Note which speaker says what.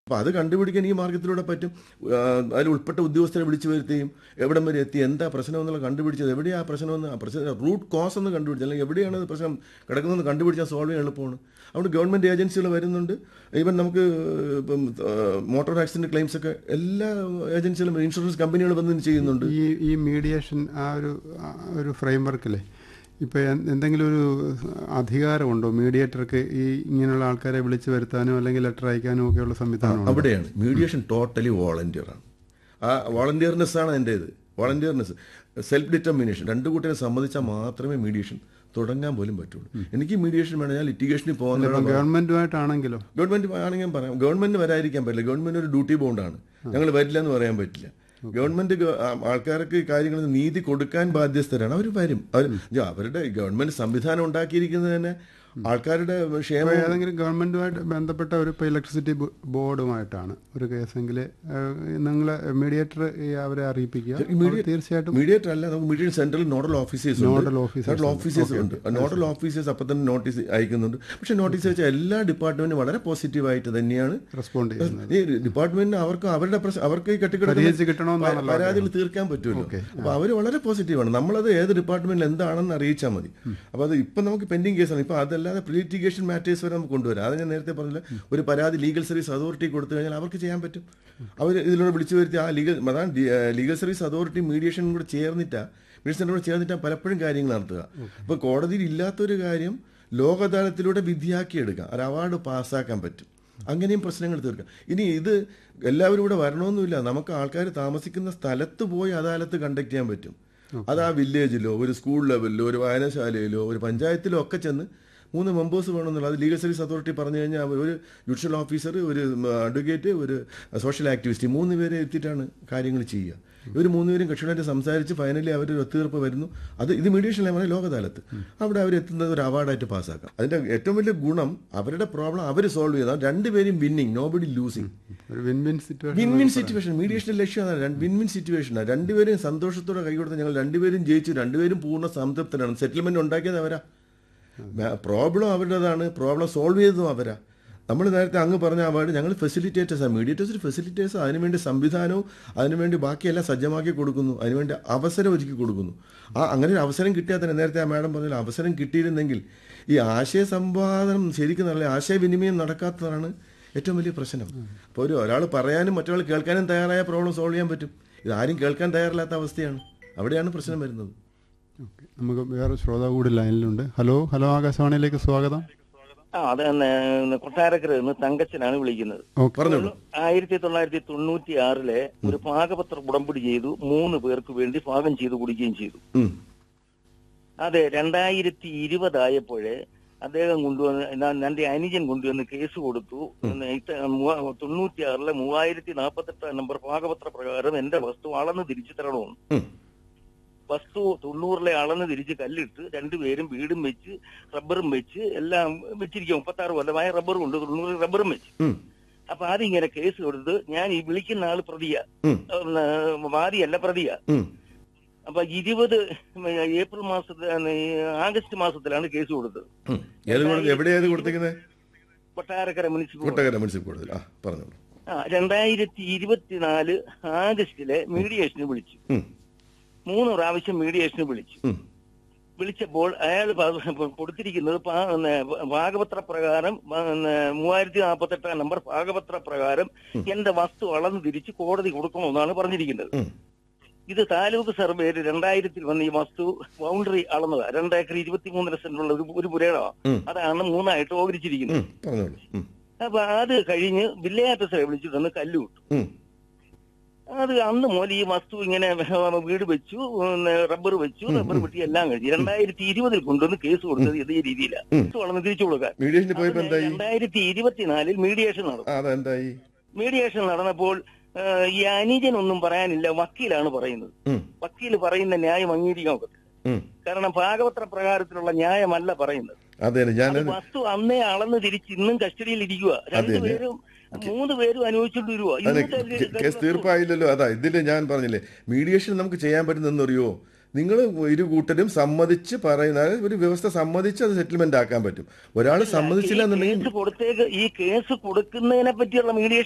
Speaker 1: അപ്പോൾ അത് കണ്ടുപിടിക്കാൻ ഈ മാർഗത്തിലൂടെ പറ്റും ആ, അതിൽ ഉൾപ്പെട്ട ഉദ്യോഗസ്ഥരെ വിളിച്ചു വരുത്തുകയും എവിടം വരെ എത്തി എന്താ പ്രശ്നം എന്നുള്ള കണ്ടുപിടിച്ചത് എവിടെയാ ആ പ്രശ്നമെന്ന് ആ പ്രശ്നം റൂട്ട് കോസ് എന്ന് കണ്ടുപിടിച്ചത് അല്ലെങ്കിൽ എവിടെയാണ് ഇത് പ്രശ്നം കിടക്കുന്നതെന്ന് കണ്ടുപിടിച്ചാൽ സോൾവ് ചെയ്യാൻ എളുപ്പമാണ് അവിടെ ഗവൺമെൻറ് ഏജൻസികൾ വരുന്നുണ്ട് ഈവൻ നമുക്ക് ഇപ്പം മോട്ടോർ ആക്സിഡൻറ്റ് ക്ലെയിംസ് ഒക്കെ എല്ലാ ഏജൻസികളും ഇൻഷുറൻസ് കമ്പനികൾ വന്ന് ചെയ്യുന്നുണ്ട്
Speaker 2: ഈ ഈ മീഡിയേഷൻ ആ ഒരു ആ ഒരു ഫ്രെയിംവർക്കിലെ ഇപ്പോൾ എന്തെങ്കിലും ഒരു അധികാരമുണ്ടോ മീഡിയേറ്റർക്ക് ഈ ഇങ്ങനെയുള്ള ആൾക്കാരെ വിളിച്ചു വരുത്താനോ അല്ലെങ്കിൽ ലെറ്റർ അയക്കാനോ ഒക്കെയുള്ള സംവിധാനമുണ്ടോ
Speaker 1: അവിടെയാണ് മീഡിയേഷൻ ടോട്ടലി വോളണ്ടിയർ ആണ് ആ വോളണ്ടിയർനെസ് ആണ് എൻ്റെ ഇത് വോളണ്ടിയർനെസ് സെൽഫ് ഡിറ്റർമിനേഷൻ രണ്ട് കൂട്ടരെ സമ്മതിച്ചാൽ മാത്രമേ മീഡിയേഷൻ തുടങ്ങാൻ പോലും പറ്റുള്ളൂ എനിക്ക് മീഡിയേഷൻ വേണം ഞാൻ ലിറ്റിഗേഷനിൽ പോകുന്ന
Speaker 2: ഇപ്പം ഗവൺമെന്റുമായിട്ടാണെങ്കിലോ
Speaker 1: ഗവൺമെന്റ് ആണെങ്കിൽ പറയാം ഗവൺമെന്റ് വരാതിരിക്കാൻ പറ്റില്ല ഗവൺമെന്റ് ഒരു ഡ്യൂട്ടി ബോണ്ടാണ് ഞങ്ങൾ വരില്ല എന്ന് പറയാൻ പറ്റില്ല ഗവൺമെന്റ് ഗ- ആ, ആൾക്കാർക്ക് കാര്യങ്ങൾ നീതി കൊടുക്കാൻ ബാധ്യസ്ഥരാണ് അവർ വരും അവർ അവരുടെ ഗവൺമെന്റ് സംവിധാനം ഉണ്ടാക്കിയിരിക്കുന്നത് തന്നെ ആൾക്കാരുടെ ക്ഷേമം
Speaker 2: ഏതെങ്കിലും ഗവൺമെന്റുമായിട്ട് ബന്ധപ്പെട്ട ഒരു ഇപ്പോൾ ഇലക്ട്രിസിറ്റി ബോർഡുമായിട്ടാണ് ഒരു കേസെങ്കിൽ നിങ്ങൾ മീഡിയേറ്റർ അവരെ അറിയിപ്പിക്കുക അവർ തീർച്ചയായിട്ടും
Speaker 1: മീഡിയേറ്റർ അല്ല നമുക്ക് mediation central nodal officers
Speaker 2: Nodal officers
Speaker 1: nodal officers ഉണ്ട് നോഡൽ ഓഫീസേഴ്സ് അപ്പം തന്നെ നോട്ടീസ് അയക്കുന്നുണ്ട് പക്ഷെ നോട്ടീസ് അയച്ച എല്ലാ ഡിപ്പാർട്ട്മെന്റും വളരെ പോസിറ്റീവായിട്ട് തന്നെയാണ്
Speaker 2: റെസ്പോണ്ട് ചെയ്യുന്നത്
Speaker 1: ഈ ഡിപ്പാർട്ട്മെന്റിന് അവർക്ക് അവരുടെ പ്രശ്നം അവർക്ക് ഈ
Speaker 2: പരിഹരിച്ച്
Speaker 1: കെട്ടിക്കിടക്കുന്ന
Speaker 2: കിട്ടണമെന്നാണല്ലോ
Speaker 1: പരാതികൾ തീർക്കാൻ പറ്റുമല്ലോ അപ്പൊ അവർ വളരെ പോസിറ്റീവാണ് നമ്മളത് ഏത് ഡിപ്പാർട്ട്മെന്റിൽ എന്താണെന്ന് അറിയിച്ചാൽ മതി അപ്പൊ അത് ഇപ്പൊ നമുക്ക് പെൻഡിങ് കേസാണ് ഇപ്പൊ അതല്ലാതെ പ്രീലിറ്റിഗേഷൻ മാറ്റേഴ്സ് വരെ നമുക്ക് കൊണ്ടുവരാം അത് ഞാൻ നേരത്തെ പറഞ്ഞില്ല ഒരു പരാതി ലീഗൽ സർവീസ് അതോറിറ്റി കൊടുത്തു കഴിഞ്ഞാൽ അവർക്ക് ചെയ്യാൻ പറ്റും അവർ ഇതിലൂടെ വിളിച്ചു വരുത്തി ആ ലീഗൽ അതാണ് ലീഗൽ സർവീസ് അതോറിറ്റി മീഡിയേഷനും കൂടെ ചേർന്നിട്ടാ മീഡിയേഷനും കൂടെ ചേർന്നിട്ടാ പലപ്പോഴും കാര്യങ്ങൾ നടത്തുക അപ്പൊ കോടതിയിൽ ഇല്ലാത്തൊരു കാര്യം ലോക അദാലത്തിലൂടെ വിധിയാക്കിയെടുക്കാം ഒരു അവാർഡ് പാസ്സാക്കാൻ പറ്റും അങ്ങനെയും പ്രശ്നങ്ങൾ തീർക്കാം ഇനി ഇത് എല്ലാവരും ഇവിടെ വരണമെന്നില്ല നമുക്ക് ആൾക്കാർ താമസിക്കുന്ന സ്ഥലത്ത് പോയി അദാലത്ത് കണ്ടക്ട് ചെയ്യാൻ പറ്റും അത് ആ വില്ലേജിലോ ഒരു സ്കൂൾ ലെവലിലോ ഒരു വായനശാലയിലോ ഒരു പഞ്ചായത്തിലോ ഒക്കെ ചെന്ന് മൂന്ന് മെമ്പേഴ്സ് വേണമെന്നുള്ള അത് ലീഗൽ സർവീസ് അതോറിറ്റി പറഞ്ഞു കഴിഞ്ഞാൽ അവർ ഒരു ജുഡീഷ്യൽ ഓഫീസർ ഒരു അഡ്വക്കേറ്റ് ഒരു സോഷ്യൽ ആക്ടിവിസ്റ്റ് മൂന്ന് പേരെ എത്തിയിട്ടാണ് കാര്യങ്ങൾ ചെയ്യുക ഇവർ മൂന്നുപേരും കക്ഷികളായിട്ട് സംസാരിച്ച് ഫൈനലി അവർ ഒരു ഒത്തുതീർപ്പ് വരുന്നു അത് ഇത് മീഡിയേഷൻ ലെവലിൽ ലോകതാലത്ത് അവിടെ അവർ എത്തുന്നത് ഒരു അവാർഡായിട്ട് പാസ്സാക്കാം അതിന്റെ ഏറ്റവും വലിയ ഗുണം അവരുടെ പ്രോബ്ലം അവർ സോൾവ് ചെയ്താൽ രണ്ടുപേരും വിന്നിങ് നോബഡി ലൂസിങ്
Speaker 2: ഒരു win win situation
Speaker 1: win win situation മീഡിയേഷന്റെ ലക്ഷ്യം അതാണ് വിൻ വിൻ സിറ്റുവേഷനാണ് രണ്ടുപേരും സന്തോഷത്തോടെ കൈകൊടുത്ത് ഞങ്ങൾ രണ്ടുപേരും ജയിച്ചു രണ്ടുപേരും പൂർണ്ണ സംതൃപ്തരാണ് സെറ്റിൽമെന്റ് ഉണ്ടാക്കിയത് അവരാ പ്രോബ്ലം അവരുടേതാണ് പ്രോബ്ലം സോൾവ് ചെയ്തതും അവരാ നമ്മൾ നേരത്തെ അങ്ങ് പറഞ്ഞ അവാർഡ് ഞങ്ങൾ ഫെസിലിറ്റേറ്റേഴ്സാണ് മീഡിയേറ്റേഴ്സ് ഫെസിലിറ്റേഴ്സ് അതിനുവേണ്ടി സംവിധാനവും അതിനുവേണ്ടി ബാക്കിയെല്ലാം സജ്ജമാക്കി കൊടുക്കുന്നു അതിനുവേണ്ടി അവസരം ഒരുക്കി കൊടുക്കുന്നു ആ അങ്ങനെ ഒരു അവസരം കിട്ടിയാൽ തന്നെ നേരത്തെ ആ മാഡം പറഞ്ഞ അവസരം കിട്ടിയിരുന്നെങ്കിൽ ഈ ആശയ സംവാദം ശരിക്കും നല്ല ആശയവിനിമയം നടക്കാത്തതാണ് ഏറ്റവും വലിയ പ്രശ്നം അപ്പോൾ ഒരു ഒരാൾ പറയാനും മറ്റൊരാൾ കേൾക്കാനും തയ്യാറായ പ്രോബ്ലം സോൾവ് ചെയ്യാൻ പറ്റും ഇത് ആരും കേൾക്കാൻ തയ്യാറില്ലാത്ത അവസ്ഥയാണ് അവിടെയാണ് പ്രശ്നം വരുന്നത്
Speaker 2: ഓക്കെ നമുക്ക് വേറെ ശ്രോതാവ് കൂടി ലൈനിലുണ്ട് ഹലോ ഹലോ ആകാശവാണിയിലേക്ക് സ്വാഗതം
Speaker 3: ആ അത് തന്നെ കൊട്ടാരക്കര നിന്ന് തങ്കച്ചനാണ് വിളിക്കുന്നത്
Speaker 2: ഓക്കെ
Speaker 1: പറഞ്ഞോളൂ
Speaker 3: ആയിരത്തി തൊള്ളായിരത്തി തൊണ്ണൂറ്റി ആറിലെ ഒരു പാകപത്ര ഉടമ്പടി ചെയ്തു മൂന്ന് പേർക്ക് വേണ്ടി പാകം ചെയ്ത് കുടിക്കുകയും ചെയ്തു
Speaker 1: ഉം.
Speaker 3: അതെ രണ്ടായിരത്തി ഇരുപതായപ്പോഴേ അദ്ദേഹം കൊണ്ടുവന്ന് ഞാൻ- എന്റെ അനുജൻ കൊണ്ടുവന്ന് കേസ് കൊടുത്തു തൊണ്ണൂറ്റി ആറിലെ മൂവായിരത്തി നാൽപ്പത്തെട്ട് നമ്പർ പാകപത്ര പ്രകാരം എന്റെ വസ്തു അളന്ന് തിരിച്ചു തരണമെന്ന്
Speaker 1: ഉം.
Speaker 3: വസ്തു തൊണ്ണൂറിലെ അളന്ന് തിരിച്ച് കല്ലിട്ട് രണ്ടുപേരും വീടും വെച്ച് റബ്ബറും വെച്ച് എല്ലാം വെച്ചിരിക്കും മുപ്പത്തി ആറ് കൊല്ലമായ റബ്ബറും ഉണ്ട് തൊണ്ണൂറ് റബ്ബറും വെച്ച്
Speaker 1: ഉം.
Speaker 3: അപ്പൊ അതിങ്ങനെ കേസ് കൊടുത്ത് ഞാൻ ഈ വിളിക്കുന്ന ആള് പ്രതിയ
Speaker 1: ഉം.
Speaker 3: വാദിയല്ല പ്രതിയ
Speaker 1: ഉം.
Speaker 3: അപ്പൊ ഇരുപത് ഏപ്രിൽ മാസത്തിൽ ആഗസ്റ്റ് മാസത്തിലാണ് കേസ് കൊടുത്തത്
Speaker 1: ഉം. ഏത് കൊടുത്ത് എവിടെയാണ് കൊടുത്തിരിക്കുന്നത്
Speaker 3: കൊട്ടാരക്കര മുനിസിപ്പൽ
Speaker 1: കൊട്ടകര മുനിസിപ്പൽ കോടതിയിൽ ആ പറഞ്ഞോളൂ
Speaker 3: ആ രണ്ടായിരത്തി ഇരുപത്തിനാല് ആഗസ്റ്റിലെ മീഡിയേഷന് വിളിച്ചു
Speaker 1: ഉം.
Speaker 3: മൂന്ന് പ്രാവശ്യം മീഡിയേഷന് വിളിച്ചു
Speaker 1: ഉം.
Speaker 3: വിളിച്ചപ്പോൾ അയാൾ കൊടുത്തിരിക്കുന്നത് പാ- പിന്നെ ഭാഗപത്ര പ്രകാരം പിന്നെ മൂവായിരത്തി നാൽപ്പത്തെട്ടാം നമ്പർ ഭാഗപത്ര പ്രകാരം എന്റെ വസ്തു അളന്ന് തിരിച്ച് കോടതി കൊടുക്കണമെന്നാണ് പറഞ്ഞിരിക്കുന്നത്
Speaker 1: ഉം.
Speaker 3: ഇത് താലൂക്ക് സർവേയിൽ രണ്ടായിരത്തിൽ വന്ന ഈ വസ്തു ബൗണ്ടറി അളന്നതാ രണ്ടേക്കർ ഇരുപത്തിമൂന്നര സെന്റുള്ള ഒരു ഒരു പുരയിടമാണ്
Speaker 1: ഉം.
Speaker 3: അതാണ് മൂന്നായിട്ട് ഓഹരിച്ചിരിക്കുന്നത്
Speaker 1: ഉം. പറഞ്ഞോളൂ ഉം.
Speaker 3: അപ്പൊ അത് കഴിഞ്ഞ് വില്ലേജ് ഓഫീസറെ വിളിച്ചിട്ട് വന്ന് കല്ലു വിട്ടു
Speaker 1: ഉം.
Speaker 3: അത് അന്ന് മുതൽ ഈ വസ്തു ഇങ്ങനെ വീട് വെച്ചു പിന്നെ റബ്ബർ വെച്ചു റബ്ബർ വെട്ടി എല്ലാം കഴിഞ്ഞു രണ്ടായിരത്തി ഇരുപതിൽ കൊണ്ടുവന്ന് കേസ് കൊടുത്തത് ഇതേ രീതിയിലാണ്
Speaker 1: ഉം.
Speaker 3: വസ്തു വളർന്ന് തിരിച്ചു കൊടുക്കാൻ
Speaker 1: മീഡിയേഷന് പോയപ്പോ
Speaker 3: അതിന്
Speaker 1: എന്തായി
Speaker 3: രണ്ടായിരത്തി ഇരുപത്തിനാലിൽ മീഡിയേഷൻ നടന്നു
Speaker 1: ആ അതെന്തായി
Speaker 3: മീഡിയേഷൻ നടന്നപ്പോൾ ആ, ഈ അനുജൻ ഒന്നും പറയാനില്ല വക്കീലാണ് പറയുന്നത്
Speaker 1: ഉം.
Speaker 3: വക്കീൽ പറയുന്ന ന്യായം അംഗീകരിക്കാൻ ഒക്കത്തില്ല
Speaker 1: ഉം.
Speaker 3: കാരണം ഭാഗപത്ര പ്രകാരത്തിലുള്ള ന്യായമല്ല പറയുന്നത്
Speaker 1: അതെ ഞാൻ
Speaker 3: അത് വസ്തു അന്നേ അളന്ന് തിരിച്ച് ഇന്നും കസ്റ്റഡിയിൽ ഇരിക്കുക രണ്ടുപേരും മൂന്ന് പേരും അനുഭവിച്ചുകൊണ്ട് വരുവാ
Speaker 1: അതെ
Speaker 3: ഇന്നത്തെ
Speaker 1: കേസ് തീർപ്പായില്ലല്ലോ അതാ ഇതില് ഞാൻ പറഞ്ഞില്ലേ മീഡിയേഷൻ നമുക്ക് ചെയ്യാൻ പറ്റുന്നറിയോ നിങ്ങൾ ഇരു കൂട്ടരും സമ്മതിച്ച് പറയുന്ന അതായത് ഒരു വ്യവസ്ഥ സമ്മതിച്ച് അത് സെറ്റിൽമെന്റ് ആക്കാൻ പറ്റും ഒരാൾ സമ്മതിച്ചില്ല എന്നുണ്ടെങ്കിൽ
Speaker 3: കേസ് കൊടുത്തേക്ക് ഈ കേസ് കൊടുക്കുന്നതിനെ പറ്റിയുള്ള മീഡിയേഷൻ